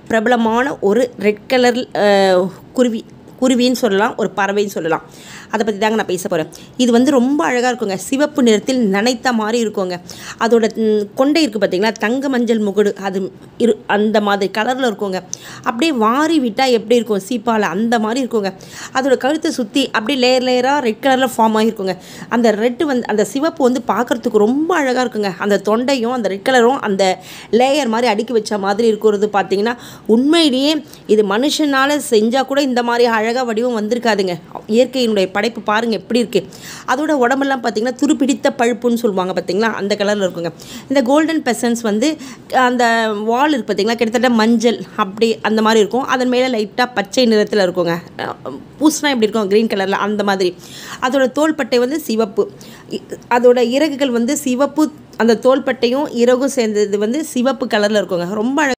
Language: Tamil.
பிரபலமான ஒரு ரெட் கலர் குருவி குருவின்னு சொல்லலாம் ஒரு பறவைன்னு சொல்லலாம் அதை பற்றி தாங்க நான் பேச போகிறேன் இது வந்து ரொம்ப அழகாக இருக்குங்க சிவப்பு நிறத்தில் நனைத்த மாதிரி இருக்குங்க அதோட ம், கொண்டை இருக்குது பார்த்தீங்களா தங்க மஞ்சள் முகுடு அது இரு அந்த மாதிரி கலரில் இருக்குங்க அப்படியே வாரி விட்டால் எப்படி இருக்கும் சீப்பால் அந்த மாதிரி இருக்குங்க அதோட கழுத்தை சுற்றி அப்படியே லேயர் லேயராக ரெட் கலரில் ஃபார்ம் ஆகிருக்குங்க அந்த ரெட்டு வந்து அந்த சிவப்பு வந்து பார்க்குறதுக்கு ரொம்ப அழகாக இருக்குங்க அந்த தொண்டையும் அந்த ரெட் கலரும் அந்த லேயர் மாதிரி அடுக்கி வச்ச மாதிரி இருக்கிறது பார்த்தீங்கன்னா உண்மையிலேயே இது மனுஷனால் செஞ்சால் கூட இந்த மாதிரி அழகாக வடிவம் வந்திருக்காதுங்க இயற்கையினுடைய படைப்பு பாருங்கள் எப்படி இருக்குது அதோட உடம்பெல்லாம் பார்த்தீங்கன்னா துருப்பிடித்த பழுப்புன்னு சொல்லுவாங்க பார்த்தீங்களா அந்த கலரில் இருக்குங்க இந்த கோல்டன் பெசன்ஸ் வந்து அந்த வால் இருக்கு பார்த்தீங்களா கிட்டத்தட்ட மஞ்சள் அப்படி அந்த மாதிரி இருக்கும் அதன் மேலே லைட்டாக பச்சை நிறத்தில் இருக்குங்க அஹ் பூசினா எப்படி இருக்கும் க்ரீன் கலரில் அந்த மாதிரி அதோட தோள்பட்டை வந்து சிவப்பு இ- அதோட இறகுகள் வந்து சிவப்பு அந்த தோள்பட்டையும் இறகும் சேர்ந்தது வந்து சிவப்பு கலரில் இருக்குங்க ரொம்ப அழ